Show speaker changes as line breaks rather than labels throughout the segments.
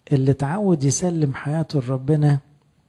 اللي اتعود يسلم حياته لربنا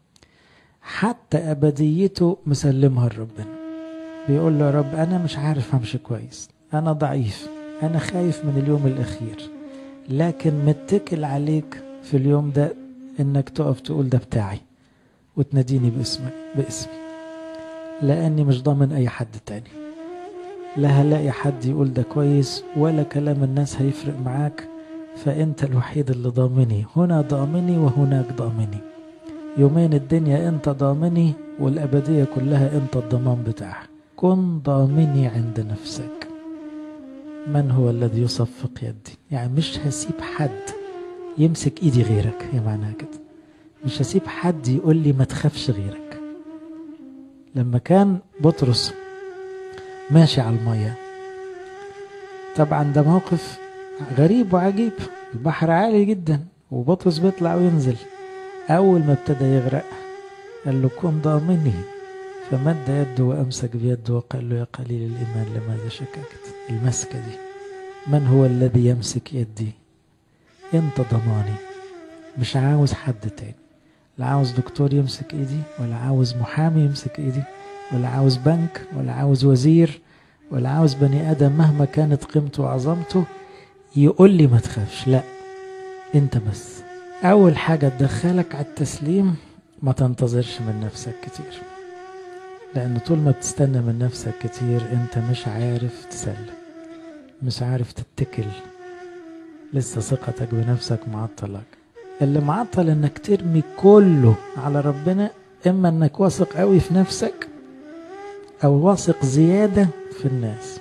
حتى أبديته مسلمها لربنا بيقول له يا رب أنا مش عارف أمشي كويس أنا ضعيف أنا خايف من اليوم الأخير لكن متكل عليك في اليوم ده إنك تقف تقول ده بتاعي وتناديني باسمك باسمي لأني مش ضامن أي حد تاني لا هلاقي حد يقول ده كويس ولا كلام الناس هيفرق معاك فأنت الوحيد اللي ضامني هنا ضامني وهناك ضامني يومين الدنيا أنت ضامني والأبدية كلها أنت الضمان بتاعها كن ضامني عند نفسك من هو الذي يصفق يدي يعني مش هسيب حد يمسك ايدي غيرك هي معناها كده مش هسيب حد يقول لي ما تخافش غيرك لما كان بطرس ماشي على المية طبعا ده موقف غريب وعجيب البحر عالي جدا وبطرس بيطلع وينزل أول ما ابتدى يغرق قال له كن ضامني فمد يده وأمسك بيده وقال له يا قليل الإيمان لماذا شككت المسكة دي من هو الذي يمسك يدي انت ضماني مش عاوز حد تاني لا عاوز دكتور يمسك ايدي ولا عاوز محامي يمسك ايدي ولا عاوز بنك ولا عاوز وزير ولا عاوز بني ادم مهما كانت قيمته وعظمته يقول لي ما تخافش لا انت بس اول حاجة تدخلك على التسليم ما تنتظرش من نفسك كتير لان طول ما بتستنى من نفسك كتير انت مش عارف تسلم مش عارف تتكل لسه ثقتك بنفسك معطلك اللي معطل انك ترمي كله على ربنا اما انك واثق قوي في نفسك او واثق زيادة في الناس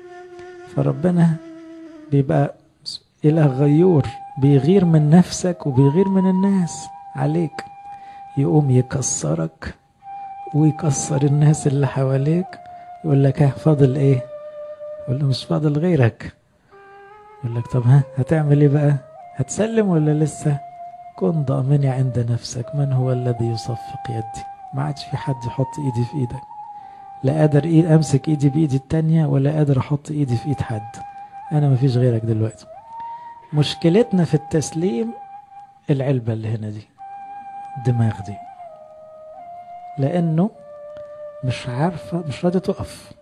فربنا بيبقى اله غيور بيغير من نفسك وبيغير من الناس عليك يقوم يكسرك ويكسر الناس اللي حواليك يقول لك ها فاضل ايه يقول له مش فاضل غيرك يقول لك طب ها هتعمل ايه بقى هتسلم ولا لسه كن ضامني عند نفسك من هو الذي يصفق يدي ما عادش في حد يحط ايدي في ايدك لا قادر إيد امسك ايدي بايدي التانية ولا قادر احط ايدي في ايد حد انا ما فيش غيرك دلوقتي مشكلتنا في التسليم العلبة اللي هنا دي الدماغ دي لانه مش عارفة مش راضية تقف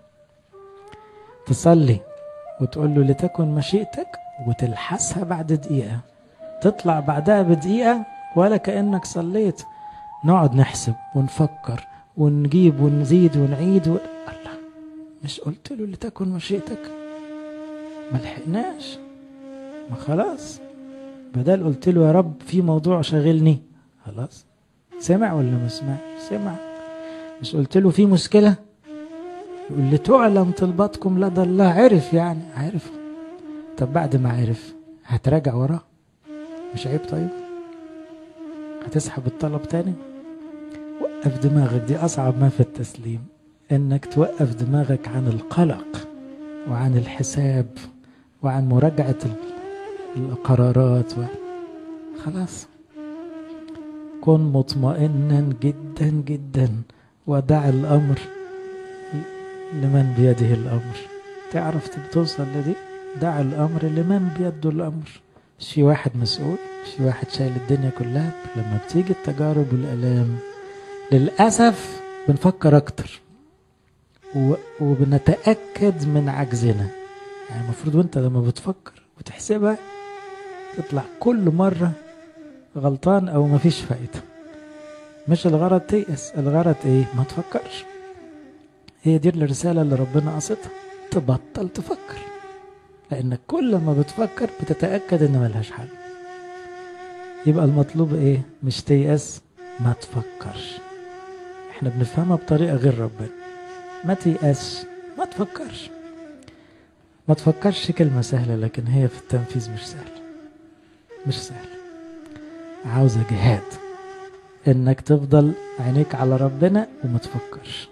تصلي وتقول له لتكن مشيئتك وتلحسها بعد دقيقة تطلع بعدها بدقيقة ولا كأنك صليت نقعد نحسب ونفكر ونجيب ونزيد ونعيد و... الله مش قلت له لتكن مشيئتك ما لحقناش ما خلاص بدل قلت له يا رب في موضوع شاغلني خلاص سمع ولا ما سمع سمع مش قلت له في مشكلة يقول لي تعلم طلباتكم لدى الله عرف يعني عرف طب بعد ما عرف هتراجع وراه مش عيب طيب هتسحب الطلب تاني وقف دماغك دي أصعب ما في التسليم إنك توقف دماغك عن القلق وعن الحساب وعن مراجعة القرارات و... خلاص كن مطمئنا جدا جدا ودع الأمر لمن بيده الأمر تعرف توصل لدي دع الأمر لمن بيده الأمر مش في واحد مسؤول مش في واحد شايل الدنيا كلها لما بتيجي التجارب والآلام للأسف بنفكر أكتر و... وبنتأكد من عجزنا يعني المفروض وانت لما بتفكر وتحسبها تطلع كل مرة غلطان أو مفيش فايدة مش الغرض تيأس الغرض ايه ما تفكرش هي دي الرسالة اللي ربنا قصدها تبطل تفكر لأنك كل ما بتفكر بتتأكد إن ملهاش حل يبقى المطلوب إيه مش تيأس ما تفكرش إحنا بنفهمها بطريقة غير ربنا ما تيأسش ما تفكرش ما تفكرش كلمة سهلة لكن هي في التنفيذ مش سهلة مش سهلة عاوزة جهاد إنك تفضل عينيك على ربنا وما تفكرش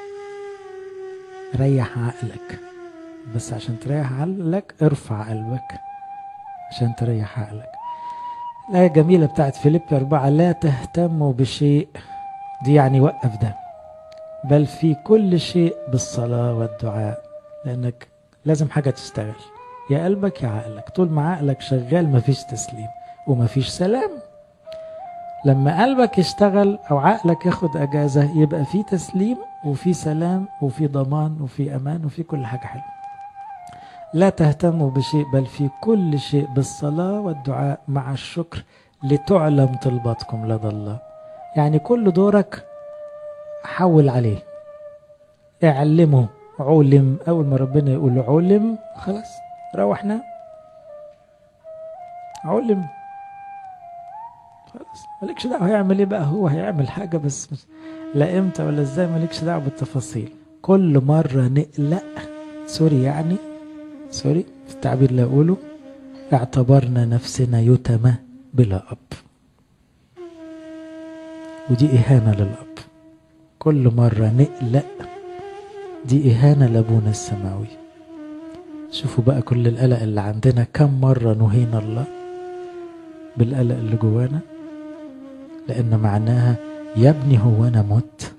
ريح عقلك بس عشان تريح عقلك ارفع قلبك عشان تريح عقلك الآية الجميلة بتاعت فيليب أربعة لا تهتموا بشيء دي يعني وقف ده بل في كل شيء بالصلاة والدعاء لأنك لازم حاجة تشتغل يا قلبك يا عقلك طول ما عقلك شغال مفيش تسليم ومفيش سلام لما قلبك يشتغل او عقلك ياخد اجازه يبقى في تسليم وفي سلام وفي ضمان وفي امان وفي كل حاجه حلوه لا تهتموا بشيء بل في كل شيء بالصلاه والدعاء مع الشكر لتعلم طلباتكم لدى الله يعني كل دورك حول عليه اعلمه علم اول ما ربنا يقول علم خلاص روحنا علم خلاص مالكش دعوه هيعمل ايه بقى هو هيعمل حاجه بس مش لا امتى ولا ازاي مالكش دعوه بالتفاصيل كل مره نقلق سوري يعني سوري في التعبير اللي اقوله اعتبرنا نفسنا يتمى بلا اب ودي اهانه للاب كل مره نقلق دي اهانه لابونا السماوي شوفوا بقى كل القلق اللي عندنا كم مره نهينا الله بالقلق اللي جوانا لأن معناها يا ابني هو أنا مت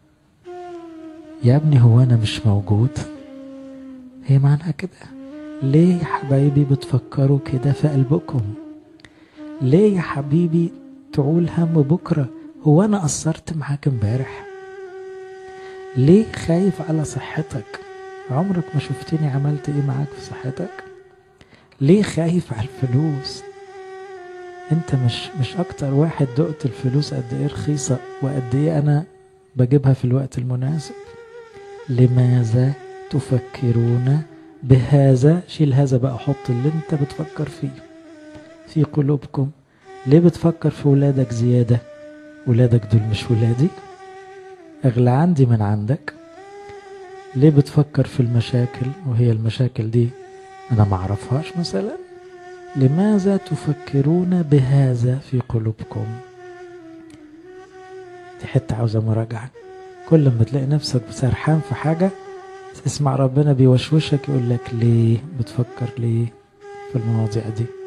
يا ابني هو أنا مش موجود هي معناها كده ليه يا حبايبي بتفكروا كده في قلبكم ليه يا حبيبي تعول هم بكرة هو أنا قصرت معاك امبارح ليه خايف على صحتك عمرك ما شفتني عملت ايه معاك في صحتك ليه خايف على الفلوس انت مش مش اكتر واحد دقت الفلوس قد ايه رخيصه وقد ايه انا بجيبها في الوقت المناسب لماذا تفكرون بهذا شيل هذا بقى حط اللي انت بتفكر فيه في قلوبكم ليه بتفكر في ولادك زياده ولادك دول مش ولادي اغلى عندي من عندك ليه بتفكر في المشاكل وهي المشاكل دي انا معرفهاش مثلا لماذا تفكرون بهذا في قلوبكم دي حتة عاوزة مراجعة كل ما تلاقي نفسك سرحان في حاجة اسمع ربنا بيوشوشك يقول لك ليه بتفكر ليه في المواضيع دي